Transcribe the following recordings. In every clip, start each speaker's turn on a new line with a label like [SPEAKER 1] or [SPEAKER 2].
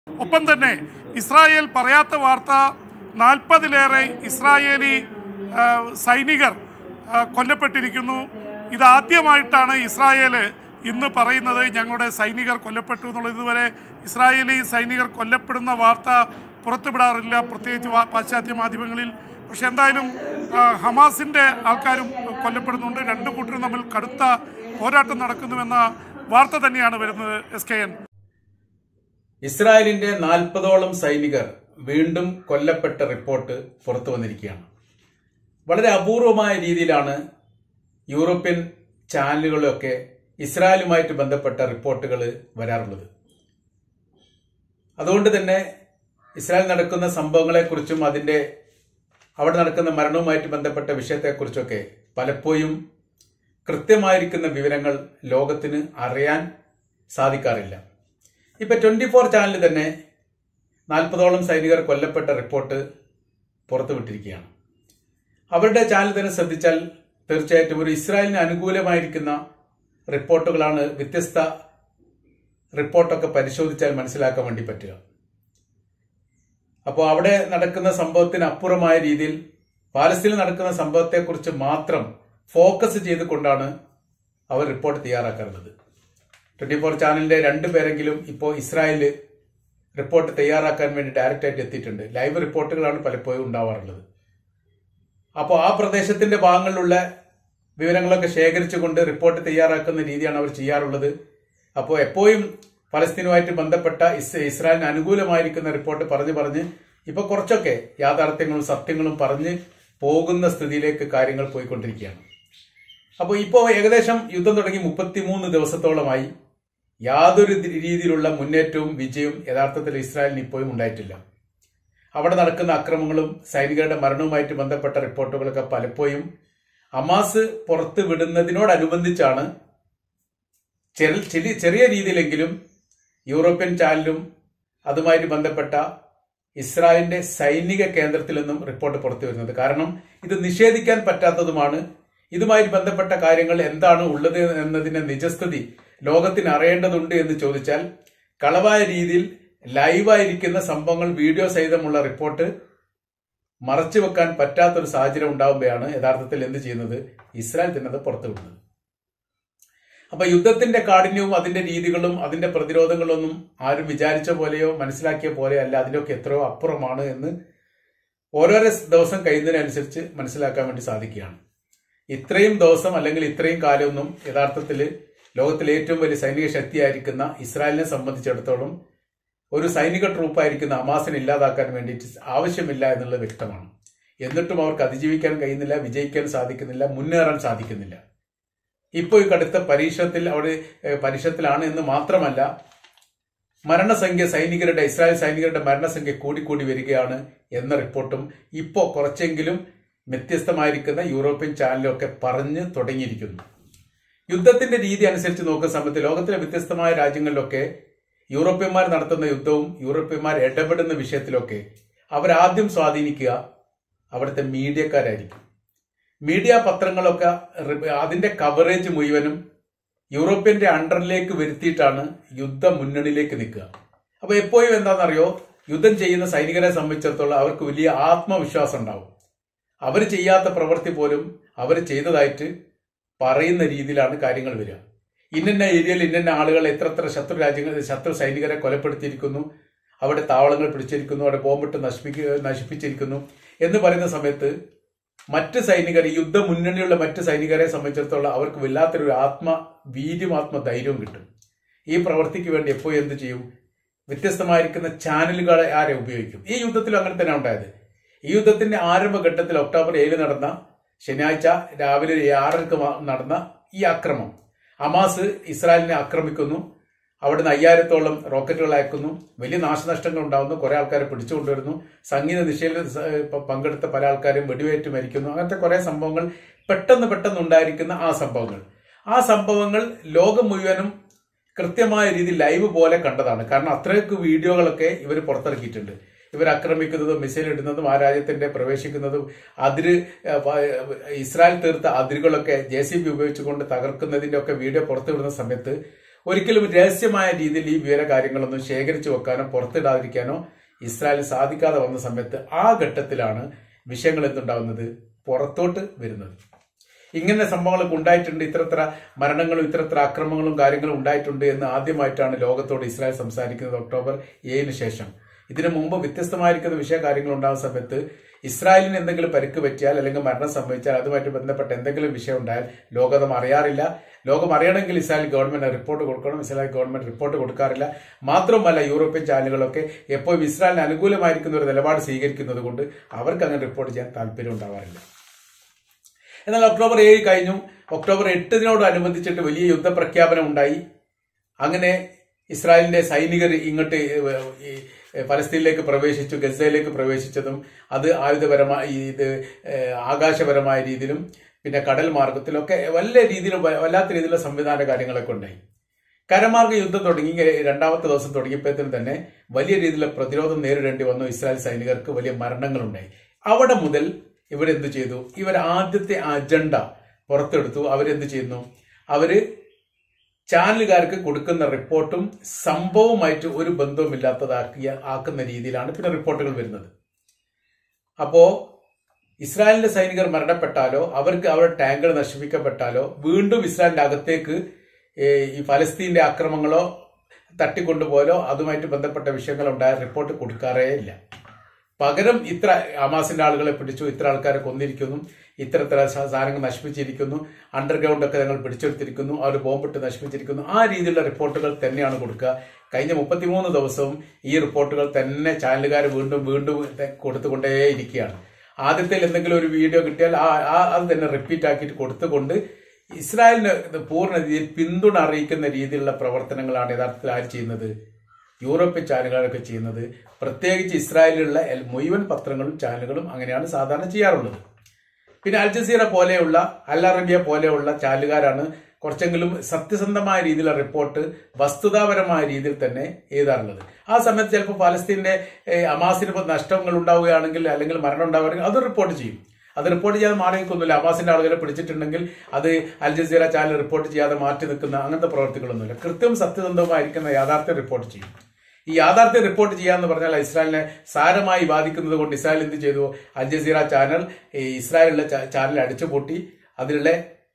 [SPEAKER 1] ഒപ്പം തന്നെ ഇസ്രായേൽ പറയാത്ത വാർത്ത നാൽപ്പതിലേറെ ഇസ്രായേലി ആ, സൈനികർ ആ, കൊല്ലപ്പെട്ടിരിക്കുന്നു ഇതാദ്യമായിട്ടാണ് ഇസ്രായേൽ ഇന്ന് പറയുന്നത് ഞങ്ങളുടെ സൈനികർ കൊല്ലപ്പെട്ടു എന്നുള്ളത് ഇതുവരെ ഇസ്രായേലി സൈനികർ കൊല്ലപ്പെടുന്ന വാർത്ത പുറത്തുവിടാറില്ല പ്രത്യേകിച്ച് വാ- പാശ്ചാത്യ മാധ്യമങ്ങളിൽ പക്ഷെ എന്തായാലും ആ, ഹമാസിന്റെ ആൾക്കാരും കൊല്ലപ്പെടുന്നുണ്ട് രണ്ടു കൂട്ടരും തമ്മിൽ കടുത്ത പോരാട്ടം നടക്കുന്നുവെന്ന വാർത്ത തന്നെയാണ് വരുന്നത് എസ് കെ എൻ
[SPEAKER 2] ഇസ്രായേലിന്റെ നാൽപ്പതോളം സൈനികർ വീണ്ടും കൊല്ലപ്പെട്ട റിപ്പോർട്ട് പുറത്തു വന്നിരിക്കുകയാണ് വളരെ അപൂർവമായ രീതിയിലാണ് യൂറോപ്യൻ ചാനലുകളിലൊക്കെ ഇസ്രായേലുമായിട്ട് ബന്ധപ്പെട്ട റിപ്പോർട്ടുകൾ വരാറുള്ളത് അതുകൊണ്ട് തന്നെ ഇസ്രായേൽ നടക്കുന്ന സംഭവങ്ങളെക്കുറിച്ചും അതിന്റെ അവിടെ നടക്കുന്ന മരണവുമായിട്ട് ബന്ധപ്പെട്ട വിഷയത്തെക്കുറിച്ചൊക്കെ പലപ്പോഴും കൃത്യമായിരിക്കുന്ന വിവരങ്ങൾ ലോകത്തിന് അറിയാൻ സാധിക്കാറില്ല ഇപ്പൊ ട്വന്റി ഫോർ ചാനൽ തന്നെ നാൽപ്പതോളം സൈനികർ കൊല്ലപ്പെട്ട റിപ്പോർട്ട് പുറത്തുവിട്ടിരിക്കുകയാണ് അവരുടെ ചാനൽ തന്നെ ശ്രദ്ധിച്ചാൽ തീർച്ചയായിട്ടും ഒരു ഇസ്രായേലിന് അനുകൂലമായിരിക്കുന്ന റിപ്പോർട്ടുകളാണ് വ്യത്യസ്ത റിപ്പോർട്ടൊക്കെ പരിശോധിച്ചാൽ മനസ്സിലാക്കാൻ വേണ്ടി പറ്റുക അപ്പോൾ അവിടെ നടക്കുന്ന സംഭവത്തിന് അപ്പുറമായ രീതിയിൽ പാലസ്തീനിൽ നടക്കുന്ന സംഭവത്തെക്കുറിച്ച് മാത്രം ഫോക്കസ് ചെയ്തുകൊണ്ടാണ് അവർ റിപ്പോർട്ട് തയ്യാറാക്കാറുള്ളത് ട്വന്റി ഫോർ ചാനലിന്റെ രണ്ടു പേരെങ്കിലും ഇപ്പോൾ ഇസ്രായേൽ റിപ്പോർട്ട് തയ്യാറാക്കാൻ വേണ്ടി ഡയറക്റ്റ് ആയിട്ട് എത്തിയിട്ടുണ്ട് ലൈവ് റിപ്പോർട്ടുകളാണ് പലപ്പോഴും ഉണ്ടാവാറുള്ളത് അപ്പോൾ ആ പ്രദേശത്തിന്റെ ഭാഗങ്ങളിലുള്ള വിവരങ്ങളൊക്കെ ശേഖരിച്ചുകൊണ്ട് റിപ്പോർട്ട് തയ്യാറാക്കുന്ന രീതിയാണ് അവർ ചെയ്യാറുള്ളത് അപ്പോൾ എപ്പോഴും ഫലസ്തീനുമായിട്ട് ബന്ധപ്പെട്ട ഇസ് ഇസ്രായേലിന് അനുകൂലമായിരിക്കുന്ന റിപ്പോർട്ട് പറഞ്ഞു പറഞ്ഞ് ഇപ്പൊ കുറച്ചൊക്കെ യാഥാർത്ഥ്യങ്ങളും സത്യങ്ങളും പറഞ്ഞ് പോകുന്ന സ്ഥിതിയിലേക്ക് കാര്യങ്ങൾ പോയിക്കൊണ്ടിരിക്കുകയാണ് അപ്പോൾ ഇപ്പോൾ ഏകദേശം യുദ്ധം തുടങ്ങി മുപ്പത്തിമൂന്ന് ദിവസത്തോളമായി യാതൊരു രീതിയിലുള്ള മുന്നേറ്റവും വിജയവും യഥാർത്ഥത്തിൽ ഇസ്രായേലിന് ഇപ്പോഴും ഉണ്ടായിട്ടില്ല അവിടെ നടക്കുന്ന അക്രമങ്ങളും സൈനികരുടെ മരണവുമായിട്ട് ബന്ധപ്പെട്ട റിപ്പോർട്ടുകളൊക്കെ പലപ്പോഴും അമാസ് പുറത്ത് വിടുന്നതിനോടനുബന്ധിച്ചാണ് ചെറു- ചെറിയ ചെറിയ രീതിയിലെങ്കിലും യൂറോപ്യൻ ചാനലും അതുമായിട്ട് ബന്ധപ്പെട്ട ഇസ്രായേലിന്റെ സൈനിക കേന്ദ്രത്തിൽ നിന്നും റിപ്പോർട്ട് പുറത്തു വരുന്നത് കാരണം ഇത് നിഷേധിക്കാൻ പറ്റാത്തതുമാണ് ഇതുമായി ബന്ധപ്പെട്ട കാര്യങ്ങൾ എന്താണ് ഉള്ളത് എന്നതിന്റെ നിജസ്ഥിതി ലോകത്തിന് അറിയേണ്ടതുണ്ട് എന്ന് ചോദിച്ചാൽ കളവായ രീതിയിൽ ലൈവായിരിക്കുന്ന സംഭവങ്ങൾ വീഡിയോ സഹിതമുള്ള റിപ്പോർട്ട് മറച്ചു വെക്കാൻ പറ്റാത്തൊരു സാഹചര്യം ഉണ്ടാവുമ്പോഴാണ് യഥാർത്ഥത്തിൽ എന്ത് ചെയ്യുന്നത് ഇസ്രായേൽ തന്നെ അത് പുറത്തുവിടുന്നത് അപ്പൊ യുദ്ധത്തിന്റെ കാഠിന്യവും അതിന്റെ രീതികളും അതിന്റെ പ്രതിരോധങ്ങളൊന്നും ആരും വിചാരിച്ച പോലെയോ മനസ്സിലാക്കിയ പോലെയോ അല്ല അതിന്റെയൊക്കെ എത്രയോ അപ്പുറമാണ് എന്ന് ഓരോരോ ദിവസം കഴിയുന്നതിനനുസരിച്ച് മനസ്സിലാക്കാൻ വേണ്ടി സാധിക്കുകയാണ് ഇത്രയും ദിവസം അല്ലെങ്കിൽ ഇത്രയും കാലമൊന്നും യഥാർത്ഥത്തിൽ ലോകത്തിലെ ഏറ്റവും വലിയ സൈനിക ശക്തിയായിരിക്കുന്ന ഇസ്രായേലിനെ സംബന്ധിച്ചിടത്തോളം ഒരു സൈനിക ട്രൂപ്പായിരിക്കുന്ന ഹമാസിനെ ഇല്ലാതാക്കാൻ വേണ്ടിയിട്ട് ആവശ്യമില്ല എന്നുള്ളത് വ്യക്തമാണ് എന്നിട്ടും അവർക്ക് അതിജീവിക്കാൻ കഴിയുന്നില്ല വിജയിക്കാൻ സാധിക്കുന്നില്ല മുന്നേറാൻ സാധിക്കുന്നില്ല ഇപ്പോൾ ഈ കടുത്ത പരീക്ഷത്തിൽ അവിടെ ഏഹ്, പരീക്ഷത്തിലാണ് എന്ന് മാത്രമല്ല മരണസംഖ്യ സൈനികരുടെ ഇസ്രായേൽ സൈനികരുടെ മരണസംഖ്യ കൂടിക്കൂടി വരികയാണ് എന്ന റിപ്പോർട്ടും ഇപ്പോൾ കുറച്ചെങ്കിലും വ്യത്യസ്തമായിരിക്കുന്ന യൂറോപ്യൻ ചാനലൊക്കെ പറഞ്ഞ് തുടങ്ങിയിരിക്കുന്നു യുദ്ധത്തിന്റെ രീതി അനുസരിച്ച് നോക്കുന്ന സമയത്ത് ലോകത്തിലെ വ്യത്യസ്തമായ രാജ്യങ്ങളിലൊക്കെ യൂറോപ്യന്മാർ നടത്തുന്ന യുദ്ധവും യൂറോപ്യന്മാർ ഇടപെടുന്ന വിഷയത്തിലൊക്കെ അവരാദ്യം സ്വാധീനിക്കുക അവിടുത്തെ മീഡിയക്കാരായിരിക്കും മീഡിയ പത്രങ്ങളൊക്കെ റി- അതിന്റെ കവറേജ് മുഴുവനും യൂറോപ്യന്റെ അണ്ടറിലേക്ക് വരുത്തിയിട്ടാണ് യുദ്ധ മുന്നണിയിലേക്ക് നിൽക്കുക അപ്പൊ എപ്പോഴും എന്താണെന്നറിയോ യുദ്ധം ചെയ്യുന്ന സൈനികരെ സംബന്ധിച്ചിടത്തോളം അവർക്ക് വലിയ ആത്മവിശ്വാസം ഉണ്ടാവും അവർ ചെയ്യാത്ത പ്രവൃത്തി പോലും അവർ ചെയ്തതായിട്ട് പറയുന്ന രീതിയിലാണ് കാര്യങ്ങൾ വരിക ഇന്ന ഏരിയയിൽ ഇന്ന ആളുകൾ എത്ര എത്ര ശത്രു രാജ്യങ്ങൾ ശത്രു സൈനികരെ കൊലപ്പെടുത്തിയിരിക്കുന്നു അവിടെ താവളങ്ങൾ പിടിച്ചിരിക്കുന്നു അവിടെ ബോംബിട്ട് നശിപ്പിക്കുക നശിപ്പിച്ചിരിക്കുന്നു എന്ന് പറയുന്ന സമയത്ത് മറ്റ് സൈനികർ ഈ യുദ്ധ മുന്നണിയുള്ള മറ്റ് സൈനികരെ സംബന്ധിച്ചിടത്തോളം അവർക്ക് വല്ലാത്തൊരു ആത്മ വീര്യം ആത്മ ധൈര്യവും കിട്ടും ഈ പ്രവൃത്തിക്ക് വേണ്ടി എപ്പോഴും എന്ത് ചെയ്യും വ്യത്യസ്തമായിരിക്കുന്ന ചാനലുകളെ ആരെ ഉപയോഗിക്കും ഈ യുദ്ധത്തിലും അങ്ങനെ തന്നെ ഉണ്ടായത് ഈ യുദ്ധത്തിന്റെ ആരംഭഘട്ടത്തിൽ ഒക്ടോബർ ഏഴ് നടന്ന ശനിയാഴ്ച രാവിലെ ആറരക്ക് മ- നടന്ന ഈ ആക്രമം ഹമാസ് ഇസ്രായേലിനെ ആക്രമിക്കുന്നു അവിടുന്ന് അയ്യായിരത്തോളം റോക്കറ്റുകൾ അയക്കുന്നു വലിയ നാശനഷ്ടങ്ങൾ ഉണ്ടാകുന്നു കുറെ ആൾക്കാരെ പിടിച്ചുകൊണ്ടുവരുന്നു സംഗീത ദിശയിൽ സ- പ- പങ്കെടുത്ത പല ആൾക്കാരും വെടിവേറ്റ് മരിക്കുന്നു അങ്ങനത്തെ കുറെ സംഭവങ്ങൾ പെട്ടെന്ന് പെട്ടെന്ന് ഉണ്ടായിരിക്കുന്ന ആ സംഭവങ്ങൾ ആ സംഭവങ്ങൾ ലോകം മുഴുവനും കൃത്യമായ രീതിയിൽ ലൈവ് പോലെ കണ്ടതാണ് കാരണം അത്രയൊക്കെ വീഡിയോകളൊക്കെ ഇവർ പുറത്തിറക്കിയിട്ടുണ്ട് ഇവർ ആക്രമിക്കുന്നതും മിസൈൽ ഇടുന്നതും ആ രാജ്യത്തിന്റെ പ്രവേശിക്കുന്നതും അതിര് ഏഹ്, വ- ഇസ്രായേൽ തീർത്ത അതിരുകളൊക്കെ ജെ സി ബി ഉപയോഗിച്ചുകൊണ്ട് തകർക്കുന്നതിന്റെ ഒക്കെ വീഡിയോ പുറത്തുവിടുന്ന സമയത്ത് ഒരിക്കലും രഹസ്യമായ രീതിയിൽ ഈ വിവര കാര്യങ്ങളൊന്നും ശേഖരിച്ചു വെക്കാനോ പുറത്തിടാതിരിക്കാനോ ഇസ്രായേലിന് സാധിക്കാതെ വന്ന സമയത്ത് ആ ഘട്ടത്തിലാണ് വിഷയങ്ങൾ എന്തുണ്ടാവുന്നത് പുറത്തോട്ട് വരുന്നത് ഇങ്ങനെ സംഭവങ്ങളൊക്കെ ഉണ്ടായിട്ടുണ്ട് ഇത്തരത്ര മരണങ്ങളും ഇത്തരത്ര ആക്രമണങ്ങളും കാര്യങ്ങളും ഉണ്ടായിട്ടുണ്ട് എന്ന് ആദ്യമായിട്ടാണ് ലോകത്തോട് ഇസ്രായേൽ സംസാരിക്കുന്നത് ഒക്ടോബർ ഏഴിന് ശേഷം ഇതിനു മുമ്പ് വ്യത്യസ്തമായിരിക്കുന്ന വിഷയ കാര്യങ്ങൾ ഉണ്ടാകുന്ന സമയത്ത് ഇസ്രായേലിന് എന്തെങ്കിലും പരിക്ക് പറ്റിയാൽ അല്ലെങ്കിൽ മരണം സംഭവിച്ചാൽ അതുമായിട്ട് ബന്ധപ്പെട്ട എന്തെങ്കിലും വിഷയം ഉണ്ടായാൽ ലോകം അറിയാറില്ല ലോകം അറിയണമെങ്കിൽ ഇസ്രായേൽ ഗവൺമെന്റ് റിപ്പോർട്ട് കൊടുക്കണം ഇസ്രായേൽ ഗവൺമെന്റ് റിപ്പോർട്ട് കൊടുക്കാറില്ല മാത്രമല്ല യൂറോപ്യൻ ചാനലുകളൊക്കെ എപ്പോഴും ഇസ്രായേലിന് അനുകൂലമായിരിക്കുന്ന ഒരു നിലപാട് സ്വീകരിക്കുന്നത് കൊണ്ട് അവർക്ക് അങ്ങനെ റിപ്പോർട്ട് ചെയ്യാൻ താല്പര്യം ഉണ്ടാവാറില്ല എന്നാൽ ഒക്ടോബർ ഏഴ് കഴിഞ്ഞു ഒക്ടോബർ എട്ടിനോടനുബന്ധിച്ചിട്ട് വലിയ യുദ്ധപ്രഖ്യാപനം ഉണ്ടായി അങ്ങനെ ഇസ്രായേലിന്റെ സൈനികർ ഇങ്ങോട്ട് ഈ ഫലസ്തീനിലേക്ക് പ്രവേശിച്ചു ഗസയിലേക്ക് പ്രവേശിച്ചതും അത് ആയുധപരമായ ഇത് ഏഹ്, ആകാശപരമായ രീതിയിലും പിന്നെ കടൽ മാർഗത്തിലൊക്കെ വല്ല രീതിയിലും വ- വല്ലാത്ത രീതിയിലുള്ള സംവിധാന കാര്യങ്ങളൊക്കെ ഉണ്ടായി കരമാർഗ യുദ്ധം തുടങ്ങി രണ്ടാമത്തെ ദിവസം തുടങ്ങിയപ്പോഴത്തേനും തന്നെ വലിയ രീതിയിലുള്ള പ്രതിരോധം നേരിടേണ്ടി വന്നു ഇസ്രായേൽ സൈനികർക്ക് വലിയ മരണങ്ങളുണ്ടായി അവിടെ മുതൽ ഇവരെന്ത് ചെയ്തു ഇവർ ആദ്യത്തെ അജണ്ട പുറത്തെടുത്തു അവരെന്ത് ചെയ്യുന്നു അവര് ചാനലുകാർക്ക് കൊടുക്കുന്ന റിപ്പോർട്ടും സംഭവവുമായിട്ട് ഒരു ബന്ധവുമില്ലാത്തതാക്കിയ ആക്കുന്ന രീതിയിലാണ് പിന്നെ റിപ്പോർട്ടുകൾ വരുന്നത് അപ്പോ ഇസ്രായേലിന്റെ സൈനികർ മരണപ്പെട്ടാലോ അവർക്ക് അവരുടെ ടാങ്കുകൾ നശിപ്പിക്കപ്പെട്ടാലോ വീണ്ടും ഇസ്രായേലിന്റെ അകത്തേക്ക് ഏ, ഈ ഫലസ്തീന്റെ ആക്രമങ്ങളോ തട്ടിക്കൊണ്ടുപോലോ അതുമായിട്ട് ബന്ധപ്പെട്ട വിഷയങ്ങൾ ഉണ്ടായ റിപ്പോർട്ട് കൊടുക്കാറേ ഇല്ല പകരം ഇത്ര ഹമാസിന്റെ ആളുകളെ പിടിച്ചു ഇത്ര ആൾക്കാരെ കൊന്നിരിക്കുന്നു ഇത്തരത്തില സ- സാധനങ്ങൾ നശിപ്പിച്ചിരിക്കുന്നു അണ്ടർഗ്രൗണ്ട് ഒക്കെ ഞങ്ങൾ പിടിച്ചെടുത്തിരിക്കുന്നു അവർ ബോംബിട്ട് നശിപ്പിച്ചിരിക്കുന്നു ആ രീതിയിലുള്ള റിപ്പോർട്ടുകൾ തന്നെയാണ് കൊടുക്കുക കഴിഞ്ഞ മുപ്പത്തിമൂന്ന് ദിവസവും ഈ റിപ്പോർട്ടുകൾ തന്നെ ചാനലുകാർ വീണ്ടും വീണ്ടും തെ- കൊടുത്തുകൊണ്ടേയിരിക്കുകയാണ് ആദ്യത്തെ എന്തെങ്കിലും ഒരു വീഡിയോ കിട്ടിയാൽ ആ ആ- അത് തന്നെ റിപ്പീറ്റ് ആക്കിയിട്ട് കൊടുത്തുകൊണ്ട് ഇസ്രായേലിന് ഇത് പൂർണ്ണ രീതിയിൽ പിന്തുണ അറിയിക്കുന്ന രീതിയിലുള്ള പ്രവർത്തനങ്ങളാണ് യഥാർത്ഥത്തിൽ ആര് ചെയ്യുന്നത് യൂറോപ്യൻ ചാനലുകളൊക്കെ ചെയ്യുന്നത് പ്രത്യേകിച്ച് ഇസ്രായേലിലുള്ള എൽ- മുഴുവൻ പത്രങ്ങളും ചാനലുകളും അങ്ങനെയാണ് സാധാരണ ചെയ്യാറുള്ളത് പിന്നെ അൽ ജസീറ പോലെയുള്ള അൽ അറബിയ പോലെയുള്ള ചാനലുകാരാണ് കുറച്ചെങ്കിലും സത്യസന്ധമായ രീതിയിലുള്ള റിപ്പോർട്ട് വസ്തുതാപരമായ രീതിയിൽ തന്നെ എഴുതാറുള്ളത് ആ സമയത്ത് ചിലപ്പോൾ പാലസ്തീന്റെ ഏഹ്, അമാസിന് ഇപ്പോൾ നഷ്ടങ്ങൾ ഉണ്ടാവുകയാണെങ്കിൽ അല്ലെങ്കിൽ മരണം ഉണ്ടാവുകയാണെങ്കിൽ അത് റിപ്പോർട്ട് ചെയ്യും അത് റിപ്പോർട്ട് ചെയ്യാതെ മാറി നിൽക്കുന്നില്ല അമാസിന്റെ ആളുകളെ പിടിച്ചിട്ടുണ്ടെങ്കിൽ അത് അൽ ജസീറ ചാനൽ റിപ്പോർട്ട് ചെയ്യാതെ മാറ്റി നിൽക്കുന്ന അങ്ങനത്തെ പ്രവർത്തികളൊന്നുമില്ല കൃത്യം സത്യസന്ധമായിരിക്കുന്ന യാഥാർത്ഥ്യം റിപ്പോർട്ട് ചെയ്യും ഈ യാഥാർത്ഥ്യം റിപ്പോർട്ട് ചെയ്യാന്ന് പറഞ്ഞാൽ ഇസ്രായേലിനെ സാരമായി ബാധിക്കുന്നത് കൊണ്ട് ഇസ്രായേൽ എന്ത് ചെയ്തു അൽ ജസീറ ചാനൽ ഈ ഇസ്രായേലിലെ ചാ- ചാനൽ അടിച്ചുപൂട്ടി അതിലുള്ള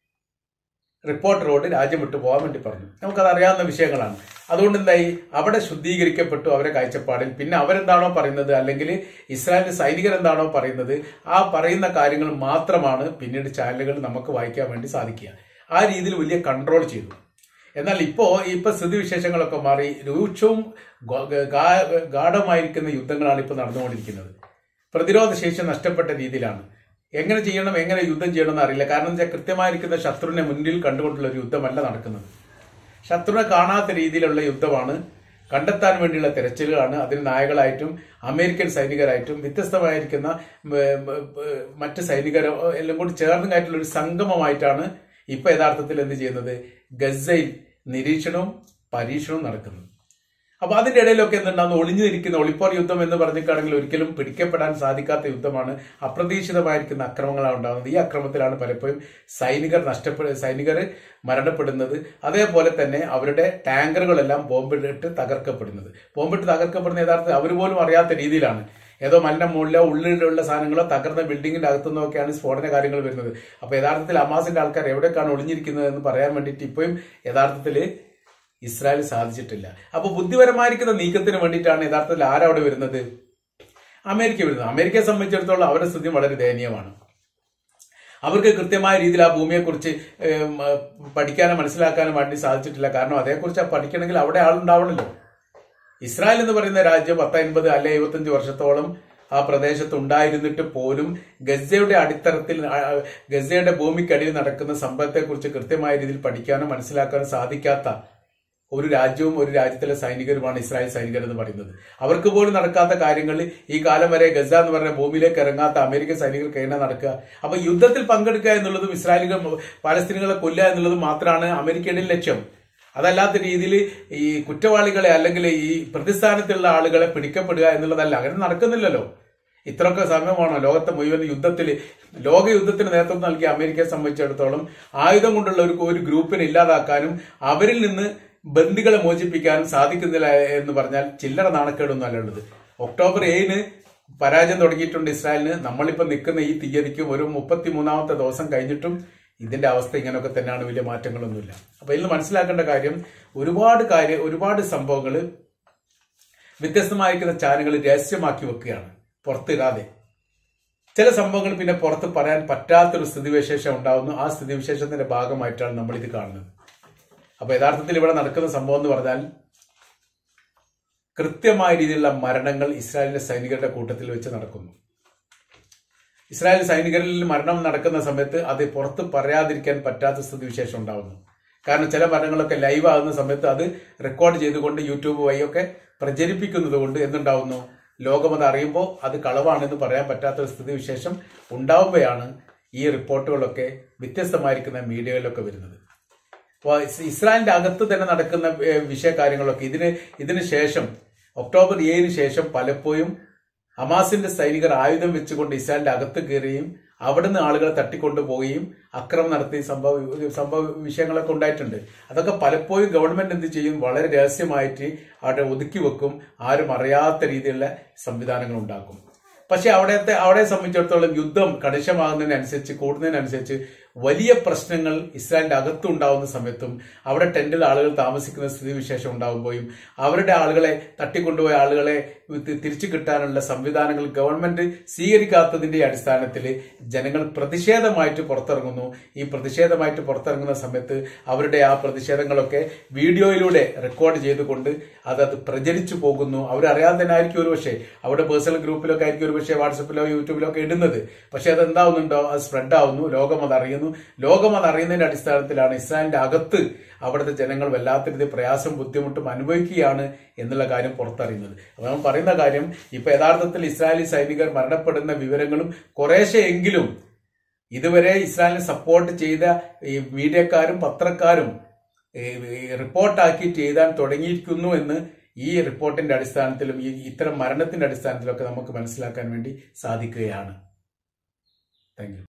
[SPEAKER 2] റിപ്പോർട്ടറോട് രാജ്യം വിട്ടു പോകാൻ വേണ്ടി പറഞ്ഞു നമുക്കത് അറിയാവുന്ന വിഷയങ്ങളാണ് അതുകൊണ്ട് എന്തായി അവിടെ ശുദ്ധീകരിക്കപ്പെട്ടു അവരെ കാഴ്ചപ്പാടിൽ പിന്നെ അവരെന്താണോ പറയുന്നത് അല്ലെങ്കിൽ ഇസ്രായേലിന്റെ സൈനികർ എന്താണോ പറയുന്നത് ആ പറയുന്ന കാര്യങ്ങൾ മാത്രമാണ് പിന്നീട് ചാനലുകൾ നമുക്ക് വായിക്കാൻ വേണ്ടി സാധിക്കുക ആ രീതിയിൽ വലിയ കൺട്രോൾ ചെയ്തു എന്നാൽ ഇപ്പോ ഇപ്പൊ സ്ഥിതിവിശേഷങ്ങളൊക്കെ മാറി രൂക്ഷവും ഗ- ഗാ- ഗാഠമായിരിക്കുന്ന യുദ്ധങ്ങളാണ് ഇപ്പൊ നടന്നുകൊണ്ടിരിക്കുന്നത് പ്രതിരോധ ശേഷി നഷ്ടപ്പെട്ട രീതിയിലാണ് എങ്ങനെ ചെയ്യണം എങ്ങനെ യുദ്ധം ചെയ്യണമെന്ന് അറിയില്ല കാരണം വെച്ചാൽ കൃത്യമായിരിക്കുന്ന ശത്രുവിനെ മുന്നിൽ കണ്ടുകൊണ്ടുള്ള ഒരു യുദ്ധമല്ല നടക്കുന്നത് ശത്രുവിനെ കാണാത്ത രീതിയിലുള്ള യുദ്ധമാണ് കണ്ടെത്താൻ വേണ്ടിയുള്ള തെരച്ചിലുകളാണ് അതിന് നായകളായിട്ടും അമേരിക്കൻ സൈനികരായിട്ടും വ്യത്യസ്തമായിരിക്കുന്ന ഉം, ഉം, ഉം, മറ്റ് സൈനികരോ എല്ലാം കൂടി ചേർന്നതായിട്ടുള്ള ഒരു സംഗമമായിട്ടാണ് ഇപ്പൊ യഥാർത്ഥത്തിൽ എന്ത് ചെയ്യുന്നത് ഗസയിൽ നിരീക്ഷണവും പരീക്ഷണവും നടക്കുന്നത് അപ്പൊ അതിന്റെ ഇടയിലൊക്കെ എന്തുണ്ടാകുന്ന ഒളിഞ്ഞു നിൽക്കുന്ന ഒളിപ്പോർ യുദ്ധം എന്ന് പറഞ്ഞിട്ടാണെങ്കിൽ ഒരിക്കലും പിടിക്കപ്പെടാൻ സാധിക്കാത്ത യുദ്ധമാണ് അപ്രതീക്ഷിതമായിരിക്കുന്ന അക്രമങ്ങളാണ് ഉണ്ടാകുന്നത് ഈ അക്രമത്തിലാണ് പലപ്പോഴും സൈനികർ നഷ്ടപ്പെ സൈനികർ മരണപ്പെടുന്നത് അതേപോലെ തന്നെ അവരുടെ ടാങ്കറുകളെല്ലാം ബോംബിട്ട് തകർക്കപ്പെടുന്നത് ബോംബിട്ട് തകർക്കപ്പെടുന്ന യഥാർത്ഥത്തിൽ അവർ പോലും അറിയാത്ത രീതിയിലാണ് ഏതോ മലിന്റെ മുകളിലോ ഉള്ളിലുള്ള സാധനങ്ങളോ തകർന്ന ബിൽഡിങ്ങിന്റെ അകത്തുനിന്നൊക്കെയാണ് സ്ഫോടന കാര്യങ്ങൾ വരുന്നത് അപ്പൊ യഥാർത്ഥത്തിൽ അമാസിന്റെ ആൾക്കാർ എവിടേക്കാണ് ഒളിഞ്ഞിരിക്കുന്നത് എന്ന് പറയാൻ വേണ്ടിയിട്ട് ഇപ്പോഴും യഥാർത്ഥത്തിൽ ഇസ്രായേൽ സാധിച്ചിട്ടില്ല അപ്പൊ ബുദ്ധിപരമായിരിക്കുന്ന നീക്കത്തിന് വേണ്ടിയിട്ടാണ് യഥാർത്ഥത്തിൽ ആരവിടെ വരുന്നത് അമേരിക്ക വരുന്നത് അമേരിക്കയെ സംബന്ധിച്ചിടത്തോളം അവരുടെ സ്ഥിതി വളരെ ദയനീയമാണ് അവർക്ക് കൃത്യമായ രീതിയിൽ ആ ഭൂമിയെക്കുറിച്ച് ഏം, ഏഹ്, പഠിക്കാനും മനസ്സിലാക്കാനും വേണ്ടി സാധിച്ചിട്ടില്ല കാരണം അതേക്കുറിച്ച് പഠിക്കണമെങ്കിൽ അവിടെ ആളുണ്ടാവണമല്ലോ ഇസ്രായേൽ എന്ന് പറയുന്ന രാജ്യം പത്ത് അൻപത് അല്ലെ എഴുപത്തഞ്ച് വർഷത്തോളം ആ പ്രദേശത്ത് ഉണ്ടായിരുന്നിട്ട് പോലും ഗസയുടെ അടിത്തറത്തിൽ ആ, ഗസയുടെ ഭൂമിക്കടിയിൽ നടക്കുന്ന സംഭവത്തെക്കുറിച്ച് കൃത്യമായ രീതിയിൽ പഠിക്കാനോ മനസ്സിലാക്കാനോ സാധിക്കാത്ത ഒരു രാജ്യവും ഒരു രാജ്യത്തിലെ സൈനികരുമാണ് ഇസ്രായേൽ സൈനികർ എന്ന് പറയുന്നത് അവർക്ക് പോലും നടക്കാത്ത കാര്യങ്ങൾ ഈ കാലം വരെ ഗസ എന്ന് പറഞ്ഞ ഭൂമിയിലേക്ക് ഇറങ്ങാത്ത അമേരിക്കൻ സൈനികർക്ക് എങ്ങനെ നടക്കുക അപ്പൊ യുദ്ധത്തിൽ പങ്കെടുക്കുക എന്നുള്ളതും ഇസ്രായേലികൾ പാലസ്തീനുകളെ കൊല്ലുക എന്നുള്ളതും മാത്രമാണ് അമേരിക്കയുടെ ലക്ഷ്യം അതല്ലാത്ത രീതിയിൽ ഈ കുറ്റവാളികളെ അല്ലെങ്കിൽ ഈ പ്രതിസ്ഥാനത്തുള്ള ആളുകളെ പിടിക്കപ്പെടുക എന്നുള്ളതല്ല അങ്ങനെ നടക്കുന്നില്ലല്ലോ ഇത്രയൊക്കെ സമയമാണോ ലോകത്തെ മുഴുവൻ യുദ്ധത്തിൽ ലോക യുദ്ധത്തിന് നേതൃത്വം നൽകിയ അമേരിക്കയെ സംബന്ധിച്ചിടത്തോളം ആയുധം കൊണ്ടുള്ള ഒരു ഒരു ഗ്രൂപ്പിനെ ഇല്ലാതാക്കാനും അവരിൽ നിന്ന് ബന്ദികളെ മോചിപ്പിക്കാനും സാധിക്കുന്നില്ല എന്ന് പറഞ്ഞാൽ ചില്ലറ നാണക്കേടൊന്നും അല്ല ഉള്ളത് ഒക്ടോബർ ഏഴിന് പരാജയം തുടങ്ങിയിട്ടുണ്ട് ഇസ്രായേലിന് നമ്മളിപ്പോ നിൽക്കുന്ന ഈ തീയതിക്കും ഒരു മുപ്പത്തിമൂന്നാമത്തെ ദിവസം കഴിഞ്ഞിട്ടും ഇതിന്റെ അവസ്ഥ ഇങ്ങനെയൊക്കെ തന്നെയാണ് വലിയ മാറ്റങ്ങളൊന്നുമില്ല അപ്പൊ ഇതിൽ മനസ്സിലാക്കേണ്ട കാര്യം ഒരുപാട് കാര്യം ഒരുപാട് സംഭവങ്ങൾ വ്യത്യസ്തമായിരിക്കുന്ന ചാനലുകൾ രഹസ്യമാക്കി വെക്കുകയാണ് പുറത്തിടാതെ ചില സംഭവങ്ങൾ പിന്നെ പുറത്ത് പറയാൻ പറ്റാത്തൊരു സ്ഥിതിവിശേഷം ഉണ്ടാവുന്നു ആ സ്ഥിതിവിശേഷത്തിന്റെ ഭാഗമായിട്ടാണ് നമ്മൾ ഇത് കാണുന്നത് അപ്പൊ യഥാർത്ഥത്തിൽ ഇവിടെ നടക്കുന്ന സംഭവം എന്ന് പറഞ്ഞാൽ കൃത്യമായ രീതിയിലുള്ള മരണങ്ങൾ ഇസ്രായേലിന്റെ സൈനികരുടെ കൂട്ടത്തിൽ വെച്ച് നടക്കുന്നു ഇസ്രായേൽ സൈനികരിൽ മരണം നടക്കുന്ന സമയത്ത് അത് പുറത്ത് പറയാതിരിക്കാൻ പറ്റാത്ത സ്ഥിതിവിശേഷം ഉണ്ടാവുന്നു കാരണം ചില മരണങ്ങളൊക്കെ ലൈവ് ആകുന്ന സമയത്ത് അത് റെക്കോർഡ് ചെയ്തുകൊണ്ട് യൂട്യൂബ് വഴിയൊക്കെ പ്രചരിപ്പിക്കുന്നത് കൊണ്ട് എന്തുണ്ടാവുന്നു ലോകം അത് അറിയുമ്പോൾ അത് കളവാണെന്ന് പറയാൻ പറ്റാത്തൊരു സ്ഥിതിവിശേഷം ഉണ്ടാവുമ്പോഴാണ് ഈ റിപ്പോർട്ടുകളൊക്കെ വ്യത്യസ്തമായിരിക്കുന്ന മീഡിയകളിലൊക്കെ വരുന്നത് അപ്പോൾ ഇസ്രായേലിന്റെ അകത്ത് തന്നെ നടക്കുന്ന ഏഹ്, വിഷയകാര്യങ്ങളൊക്കെ ഇതിന് ഇതിന് ശേഷം ഒക്ടോബർ ഏഴിന് ശേഷം പലപ്പോഴും ഹമാസിന്റെ സൈനികർ ആയുധം വെച്ചുകൊണ്ട് ഇസ്രായേലിന്റെ അകത്ത് കയറുകയും അവിടുന്ന് ആളുകളെ തട്ടിക്കൊണ്ടുപോവുകയും അക്രമം നടത്തിയ സംഭവ സംഭവ വിഷയങ്ങളൊക്കെ ഉണ്ടായിട്ടുണ്ട് അതൊക്കെ പലപ്പോഴും ഗവൺമെന്റ് എന്ത് ചെയ്യും വളരെ രഹസ്യമായിട്ട് അവിടെ ഒതുക്കി വെക്കും ആരും അറിയാത്ത രീതിയിലുള്ള സംവിധാനങ്ങൾ ഉണ്ടാക്കും പക്ഷെ അവിടത്തെ അവിടെ സംബന്ധിച്ചിടത്തോളം യുദ്ധം കണിശമാകുന്നതിനനുസരിച്ച് കൂടുന്നതിനനുസരിച്ച് വലിയ പ്രശ്നങ്ങൾ ഇസ്രായേലിന്റെ അകത്തുണ്ടാവുന്ന സമയത്തും അവിടെ ടെന്റിൽ ആളുകൾ താമസിക്കുന്ന സ്ഥിതിവിശേഷം ഉണ്ടാകുമ്പോഴും അവരുടെ ആളുകളെ തട്ടിക്കൊണ്ടുപോയ ആളുകളെ തി- തിരിച്ചു കിട്ടാനുള്ള സംവിധാനങ്ങൾ ഗവൺമെന്റ് സ്വീകരിക്കാത്തതിന്റെ അടിസ്ഥാനത്തിൽ ജനങ്ങൾ പ്രതിഷേധമായിട്ട് പുറത്തിറങ്ങുന്നു ഈ പ്രതിഷേധമായിട്ട് പുറത്തിറങ്ങുന്ന സമയത്ത് അവരുടെ ആ പ്രതിഷേധങ്ങളൊക്കെ വീഡിയോയിലൂടെ റെക്കോർഡ് ചെയ്തുകൊണ്ട് അത് അത് പ്രചരിച്ചു പോകുന്നു അവരറിയാതെ തന്നെ ആയിരിക്കും ഒരു പക്ഷേ അവിടെ പേഴ്സണൽ ഗ്രൂപ്പിലൊക്കെ ആയിരിക്കും ഒരു പക്ഷേ വാട്സപ്പിലോ യൂട്യൂബിലോ ഒക്കെ ഇടുന്നത് പക്ഷെ അത് എന്താവുന്നുണ്ടോ അത് സ്പ്രെഡ് ആവുന്നു ലോകം അത് അറിയുന്നു ലോകം അത് അറിയുന്നതിന്റെ അടിസ്ഥാനത്തിലാണ് ഇസ്രായേലിന്റെ അകത്ത് അവിടുത്തെ ജനങ്ങൾ വല്ലാത്ത രീതിയിൽ പ്രയാസം ബുദ്ധിമുട്ടും അനുഭവിക്കുകയാണ് എന്നുള്ള കാര്യം പുറത്തറിയുന്നത് അപ്പൊ നമ്മൾ പറയുന്ന കാര്യം ഇപ്പൊ യഥാർത്ഥത്തിൽ ഇസ്രായേലി സൈനികർ മരണപ്പെടുന്ന വിവരങ്ങളും കുറേശ്ശെ എങ്കിലും ഇതുവരെ ഇസ്രായേലിനെ സപ്പോർട്ട് ചെയ്ത ഈ മീഡിയക്കാരും പത്രക്കാരും റിപ്പോർട്ടാക്കിയിട്ട് എഴുതാൻ തുടങ്ങിയിരിക്കുന്നു എന്ന് ഈ റിപ്പോർട്ടിന്റെ അടിസ്ഥാനത്തിലും ഈ ഇത്തരം മരണത്തിന്റെ അടിസ്ഥാനത്തിലൊക്കെ നമുക്ക് മനസ്സിലാക്കാൻ വേണ്ടി സാധിക്കുകയാണ് താങ്ക് യു